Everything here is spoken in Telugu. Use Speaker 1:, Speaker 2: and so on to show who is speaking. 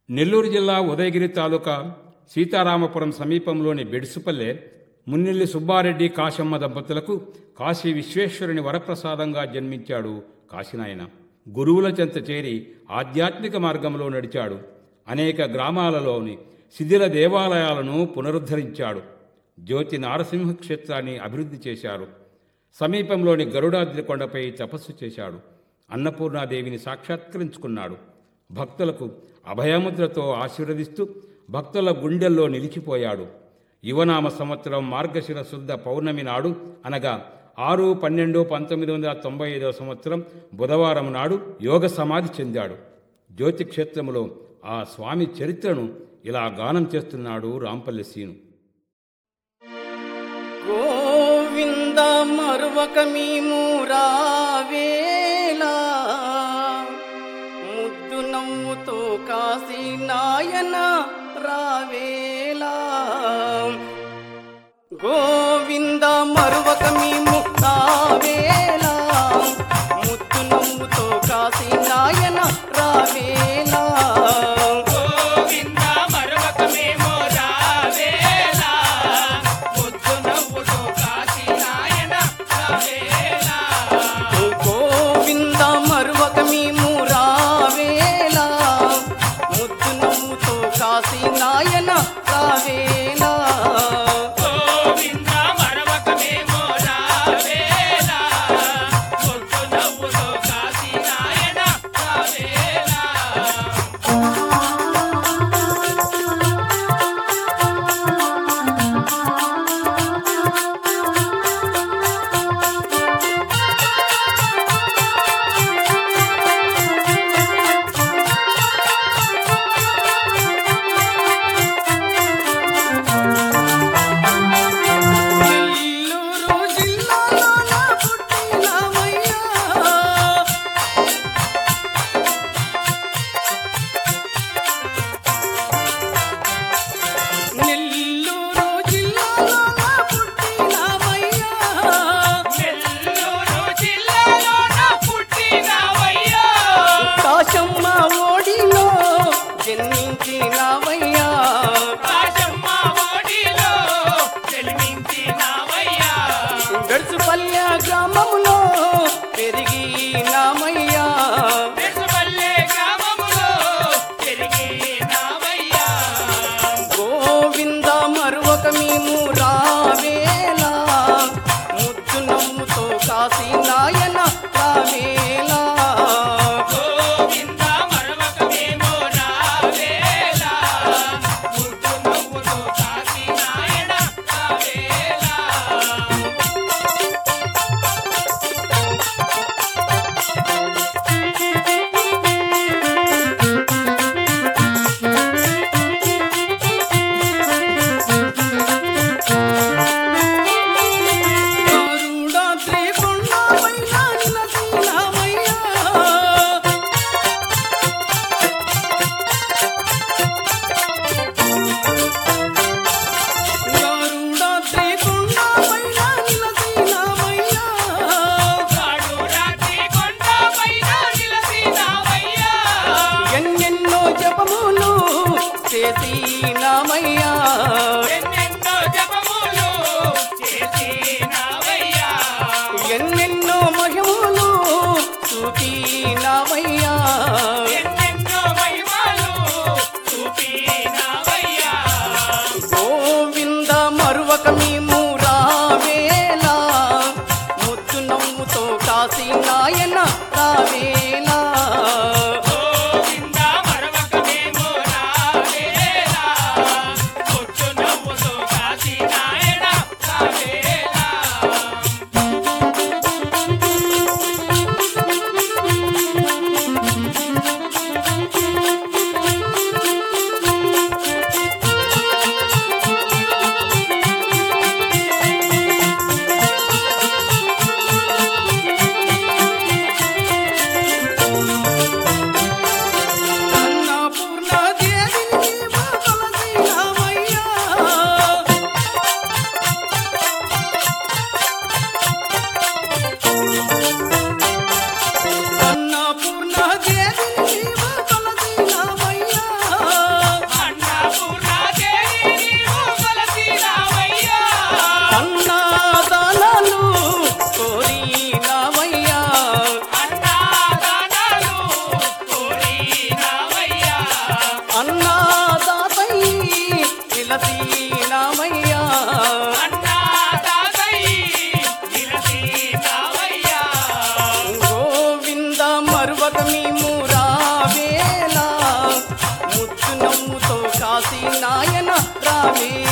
Speaker 1: నెల్లూరు జిల్లా ఉదయగిరి తాలూకా సీతారామపురం సమీపంలోని బెడుసుపల్లె మున్నెల్లి సుబ్బారెడ్డి కాశమ్మ దంపతులకు కాశీ విశ్వేశ్వరుని వరప్రసాదంగా జన్మించాడు కాశీనాయన గురువుల చెంత చేరి ఆధ్యాత్మిక మార్గంలో నడిచాడు అనేక గ్రామాలలోని శిథిల దేవాలయాలను పునరుద్ధరించాడు జ్యోతి నారసింహ క్షేత్రాన్ని అభివృద్ధి చేశారు సమీపంలోని గరుడాద్రి కొండపై తపస్సు చేశాడు అన్నపూర్ణాదేవిని సాక్షాత్కరించుకున్నాడు భక్తులకు అభయముద్రతో ఆశీర్వదిస్తూ భక్తుల గుండెల్లో నిలిచిపోయాడు యువనామ సంవత్సరం మార్గశిర శుద్ధ పౌర్ణమి నాడు అనగా ఆరు పన్నెండు పంతొమ్మిది వందల తొంభై ఐదవ సంవత్సరం బుధవారం నాడు యోగ సమాధి చెందాడు జ్యోతి క్షేత్రములో ఆ స్వామి చరిత్రను ఇలా గానం చేస్తున్నాడు రాంపల్లి సీను
Speaker 2: గోవింద మరువక మేము రావేలా ముద్దు నవ్వుతో కాసి నాయన రావేలా గోవింద మరువక మేము రావేలా ముద్దు నవ్వుతో కాసి నాయన రావేలా
Speaker 3: గోవింద మరవక మేము రావేలా ముద్దు నవ్వుతో కాశీ నాయన రావేలా
Speaker 2: గోవింద మరువక మేము రావేలా ముద్దు నవ్వుతో కాసి నాయన రావేలా
Speaker 3: గోవింద మరవక మేము రావేలా ముద్దు నవ్వుతో కాశీ నాయన రావేలా
Speaker 2: నెల్లూరు జిల్లాలో నా పుట్టినవయ్యా నెల్లూరు జిల్లాలో నా పుట్టినవయ్యా
Speaker 3: నెల్లూరు జిల్లాలో నా పుట్టినవయ్యా
Speaker 2: కాశమ్మ ఓడిలో జన్మించినవయ్యా
Speaker 3: రాజమ్మ ఓడిలో జన్మించినవయ్యా
Speaker 2: గడుచుపల్లె గ్రామములో పెరిగినామయ్యా
Speaker 3: పెరుసపల్లె గ్రామములో పెరిగినవయ్యా
Speaker 2: గోవింద మరువక మేము రావేలా ముద్దు నమ్ముతో కాసి నాయన రావేలా
Speaker 3: గోవింద మరవక మేము రావేలా ముద్దు నవ్వుతో కాశీ నాయన రావేలా
Speaker 2: గరుడాద్రి కొండపైన నిలసినామయ్యా గరుడాద్రి కొండపైన నిలసినామయ్యా
Speaker 3: కాడు రాత్రి కొండపైన నిలసినావయ్యా
Speaker 2: ఎన్నెన్నో జపములు చేసినామయ్యా
Speaker 3: ఎన్నెన్నో జపములు చేసినావయ్యా
Speaker 2: ఎన్నెన్నో మహిములు చూపినామయ్యా
Speaker 3: ఎన్నెన్నో మహిమలు చూపినావయ్యా
Speaker 2: గోవింద మరువక మేము రావేలా ముద్దు నవ్వుతో కాసి నాయన రావేలా
Speaker 3: గోవింద మరవక మేము రావేలా
Speaker 2: రావేలా